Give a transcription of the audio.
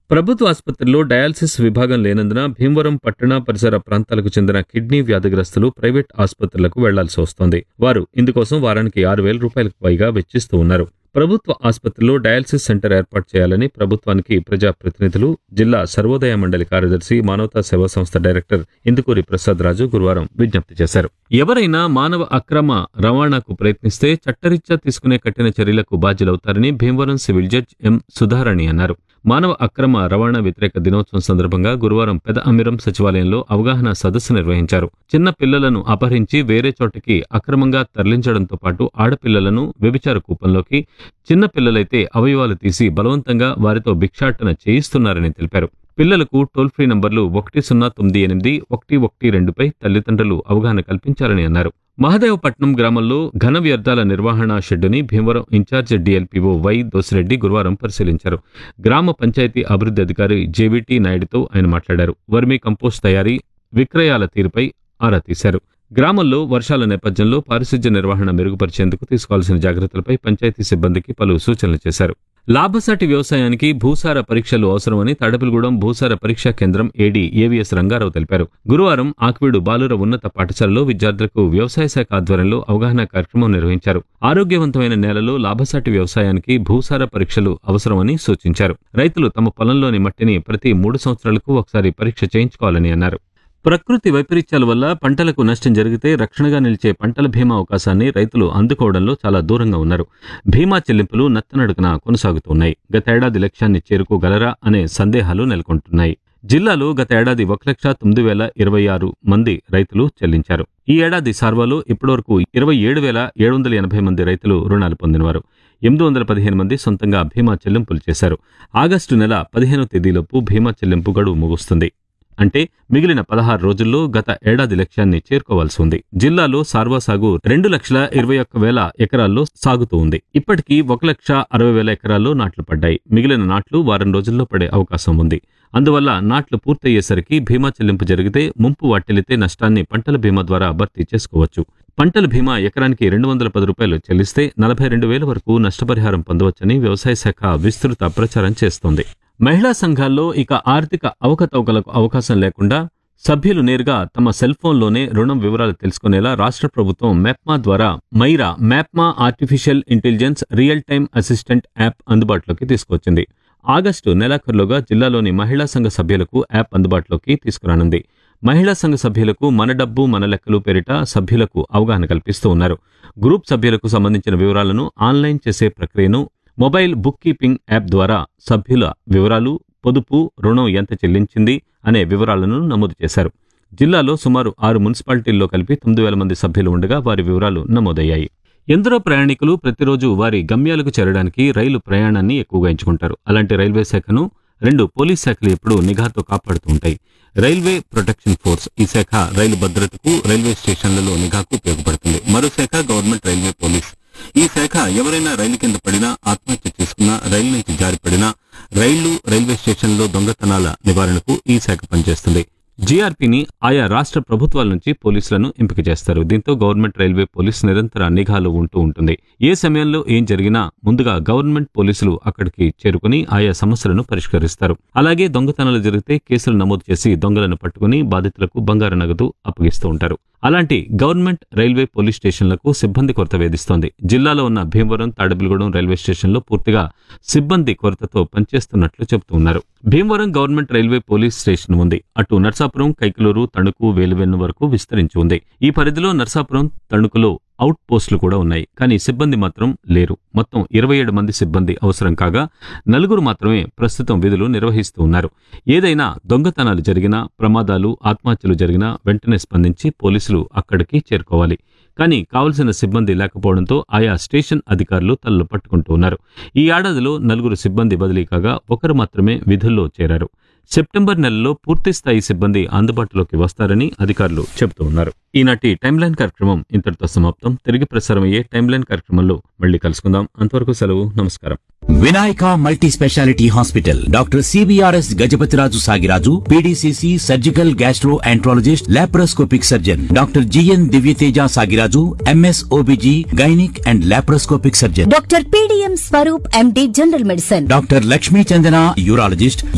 ప్రభుత్వ ఆసుపత్రిలో డయాలసిస్ విభాగం లేనందున భీమవరం పట్టణ పరిసర ప్రాంతాలకు చెందిన కిడ్నీ వ్యాధిగ్రస్తులు ప్రైవేట్ ఆసుపత్రులకు వెళ్లాల్సి వస్తోంది వారు ఇందుకోసం వారానికి ఆరు వేల రూపాయలకు పైగా వెచ్చిస్తూ ఉన్నారు ప్రభుత్వ ఆసుపత్రిలో డయాలసిస్ సెంటర్ ఏర్పాటు చేయాలని ప్రభుత్వానికి ప్రజాప్రతినిధులు జిల్లా సర్వోదయ మండలి కార్యదర్శి మానవతా సేవా సంస్థ డైరెక్టర్ ఇందుకూరి ప్రసాద్ రాజు గురువారం విజ్ఞప్తి చేశారు ఎవరైనా మానవ అక్రమ రవాణాకు ప్రయత్నిస్తే చట్టరీత్యా తీసుకునే కఠిన చర్యలకు బాధ్యులవుతారని Bhimavaram civil judge M Sudharani అన్నారు మానవ అక్రమ రవాణా వ్యతిరేక దినోత్సవం సందర్భంగా గురువారం పెద అమిరం సచివాలయంలో అవగాహన సదస్సు నిర్వహించారు చిన్న పిల్లలను అపహరించి వేరే చోటకి అక్రమంగా తరలించడంతో పాటు ఆడపిల్లలను వ్యభిచార కూపంలోకి చిన్న పిల్లలైతే అవయవాలు తీసి బలవంతంగా వారితో భిక్షాటన చేయిస్తున్నారని తెలిపారు పిల్లలకు టోల్ ఫ్రీ నంబర్లు ఒకటి సున్నా తొమ్మిది ఎనిమిది ఒకటి ఒకటి రెండుపై తల్లిదండ్రులు అవగాహన కల్పించాలని అన్నారు మహదేవపట్నం గ్రామంలో ఘన వ్యర్థాల నిర్వహణ షెడ్డుని Bhimavaram incharge DLPO Y Dosireddy గురువారం పరిశీలించారు గ్రామ పంచాయతీ అభివృద్ధి అధికారి జేవీటీ నాయుడుతో ఆయన మాట్లాడారు వర్మీ కంపోస్ట్ తయారీ విక్రయాల తీరుపై ఆరా తీశారు గ్రామంలో వర్షాల నేపథ్యంలో పారిశుధ్య నిర్వహణ మెరుగుపరిచేందుకు తీసుకోవాల్సిన జాగ్రత్తలపై పంచాయతీ సిబ్బందికి పలు సూచనలు చేశారు లాభసాటి వ్యవసాయానికి భూసార పరీక్షలు అవసరమని తడపిలగూడెం భూసార పరీక్షా కేంద్రం ఏడీ ఏవీఎస్ రంగారావు తెలిపారు గురువారం ఆక్వీడు బాలుర ఉన్నత పాఠశాలలో విద్యార్థులకు వ్యవసాయ శాఖ ఆధ్వర్యంలో అవగాహన కార్యక్రమం నిర్వహించారు ఆరోగ్యవంతమైన నేలలో లాభసాటి వ్యవసాయానికి భూసార పరీక్షలు అవసరమని సూచించారు రైతులు తమ పొలంలోని మట్టిని ప్రతి మూడు సంవత్సరాలకు ఒకసారి పరీక్ష చేయించుకోవాలని అన్నారు ప్రకృతి వైపరీత్యాల వల్ల పంటలకు నష్టం జరిగితే రక్షణగా నిలిచే పంటల బీమా అవకాశాన్ని రైతులు అందుకోవడంలో చాలా దూరంగా ఉన్నారు బీమా చెల్లింపులు నత్తనడుకన కొనసాగుతున్నాయి గతేడాది లక్ష్యాన్ని చేరుకోగలరా అనే సందేహాలు నెలకొంటున్నాయి జిల్లాలో గత ఏడాది ఒక లక్ష తొమ్మిది వేల ఇరవై ఆరు మంది రైతులు చెల్లించారు ఈ ఏడాది సార్వాలో ఇప్పటివరకు ఇరవై ఏడు వేల ఏడు వందల ఎనభై మంది రైతులు రుణాలు పొందినవారు ఎనిమిది వందల పదిహేను మంది సొంతంగా బీమా చెల్లింపులు చేశారు ఆగస్టు నెల పదిహేనో తేదీలోపు బీమా చెల్లింపు గడువు ముగుస్తుంది అంటే మిగిలిన పదహారు రోజుల్లో గత ఏడాది లక్ష్యాన్ని చేరుకోవాల్సి ఉంది జిల్లాలో సార్వా సాగు రెండు లక్షల ఇరవై ఒక్క వేల ఎకరాల్లో సాగుతూ ఉంది ఇప్పటికీ ఒక లక్ష అరవై వేల ఎకరాల్లో నాట్లు పడ్డాయి మిగిలిన నాట్లు వారం రోజుల్లో పడే అవకాశం ఉంది అందువల్ల నాట్లు పూర్తయ్యేసరికి బీమా చెల్లింపు జరిగితే ముంపు వాటిల్లితే నష్టాన్ని పంటల బీమా ద్వారా భర్తీ చేసుకోవచ్చు పంటల బీమా ఎకరానికి రెండు వందల పది రూపాయలు చెల్లిస్తే నలభై రెండు వేల వరకు నష్టపరిహారం పొందవచ్చని వ్యవసాయ శాఖ విస్తృత ప్రచారం చేస్తోంది మహిళా సంఘాల్లో ఇక ఆర్థిక అవకతవకలకు అవకాశం లేకుండా సభ్యులు నేరుగా తమ సెల్ ఫోన్లోనే రుణం వివరాలు తెలుసుకునేలా రాష్ట్ర ప్రభుత్వం మెప్మా ద్వారా మైరా MEPMA artificial intelligence real time assistant app అందుబాటులోకి తీసుకొచ్చింది ఆగస్టు నెలాఖరులోగా జిల్లాలోని మహిళా సంఘ సభ్యులకు యాప్ అందుబాటులోకి తీసుకురానుంది మహిళా సంఘ సభ్యులకు మన డబ్బు మన లెక్కలు పేరిట సభ్యులకు అవగాహన కల్పిస్తూ ఉన్నారు గ్రూప్ సభ్యులకు సంబంధించిన వివరాలను ఆన్లైన్ చేసే ప్రక్రియను మొబైల్ బుక్ కీపింగ్ యాప్ ద్వారా సభ్యుల వివరాలు పొదుపు రుణం ఎంత చెల్లించింది అనే వివరాలను నమోదు చేశారు జిల్లాలో సుమారు ఆరు మున్సిపాలిటీల్లో కలిపి తొమ్మిది వేల మంది సభ్యులు ఉండగా వారి వివరాలు నమోదయ్యాయి ఎందరో ప్రయాణికులు ప్రతిరోజు వారి గమ్యాలకు చేరడానికి రైలు ప్రయాణాన్ని ఎక్కువగా ఎంచుకుంటారు అలాంటి రైల్వే శాఖను రెండు పోలీస్ శాఖలు ఎప్పుడూ నిఘాతో కాపాడుతూ ఉంటాయి రైల్వే ప్రొటెక్షన్ ఫోర్స్ ఈ శాఖ రైలు భద్రతకు రైల్వే స్టేషన్లలో నిఘాకు ఉపయోగపడుతుంది మరో శాఖ గవర్నమెంట్ రైల్వే పోలీస్ ఈ శాఖ ఎవరైనా రైలు కింద పడినా ఆత్మహత్య చేసుకున్నా రైలు నుంచి జారిపడినా రైళ్లు రైల్వే స్టేషన్లో దొంగతనాల నివారణకు ఈ శాఖ పనిచేస్తుంది జీఆర్పీని ఆయా రాష్ట్ర ప్రభుత్వాల నుంచి పోలీసులను ఎంపిక చేస్తారు దీంతో గవర్నమెంట్ రైల్వే పోలీస్ నిరంతర నిఘాలో ఉంటూ ఉంటుంది ఏ సమయంలో ఏం జరిగినా ముందుగా గవర్నమెంట్ పోలీసులు అక్కడికి చేరుకుని ఆయా సమస్యలను పరిష్కరిస్తారు అలాగే దొంగతనాలు జరిగితే కేసులు నమోదు చేసి దొంగలను పట్టుకుని బాధితులకు బంగారు నగదు అప్పగిస్తూ ఉంటారు అలాంటి గవర్నమెంట్ రైల్వే పోలీస్ స్టేషన్లకు సిబ్బంది కొరత వేధిస్తోంది జిల్లాలో ఉన్న భీమవరం తాడబిలగూడెం రైల్వే స్టేషన్లో పూర్తిగా సిబ్బంది కొరతతో పనిచేస్తున్నట్లు చెబుతున్నారు Bhimavaram government railway police station ఉంది అటు నర్సాపురం కైకలూరు తణుకు వేలువెన్ను వరకు విస్తరించి ఉంది ఈ పరిధిలో నర్సాపురం తణుకులో అవుట్ పోస్టులు కూడా ఉన్నాయి కానీ సిబ్బంది మాత్రం లేరు మొత్తం ఇరవై ఏడు మంది సిబ్బంది అవసరం కాగా నలుగురు మాత్రమే ప్రస్తుతం విధులు నిర్వహిస్తూ ఉన్నారు ఏదైనా దొంగతనాలు జరిగినా ప్రమాదాలు ఆత్మహత్యలు జరిగినా వెంటనే స్పందించి పోలీసులు అక్కడికి చేరుకోవాలి కానీ కావలసిన సిబ్బంది లేకపోవడంతో ఆయా స్టేషన్ అధికారులు తలలు పట్టుకుంటూ ఉన్నారు ఈ ఏడాదిలో నలుగురు సిబ్బంది బదిలీ కాగా ఒకరు మాత్రమే విధుల్లో చేరారు సెప్టెంబర్ నెలలో పూర్తి స్థాయి సిబ్బంది అందుబాటులోకి వస్తారని అధికారులు చెబుతూ ఉన్నారు ఈనాటి టైమ్ లైన్ కార్యక్రమం ఇంతటితో సమాప్తం తిరిగి ప్రసారం అయ్యే టైమ్ లైన్ కార్యక్రమంలో మళ్ళీ కలుసుకుందాం అంతవరకు సెలవు నమస్కారం Vinayaka multi speciality hospital doctor C B R S Gajapathiraju Sagiraju P D C C surgical gastroenterologist laparoscopic surgeon doctor G N Divyateja Sagiraju M S O B G gynaec and laparoscopic surgeon doctor P D M Swaroop M D general medicine doctor Lakshmi Chandana urologist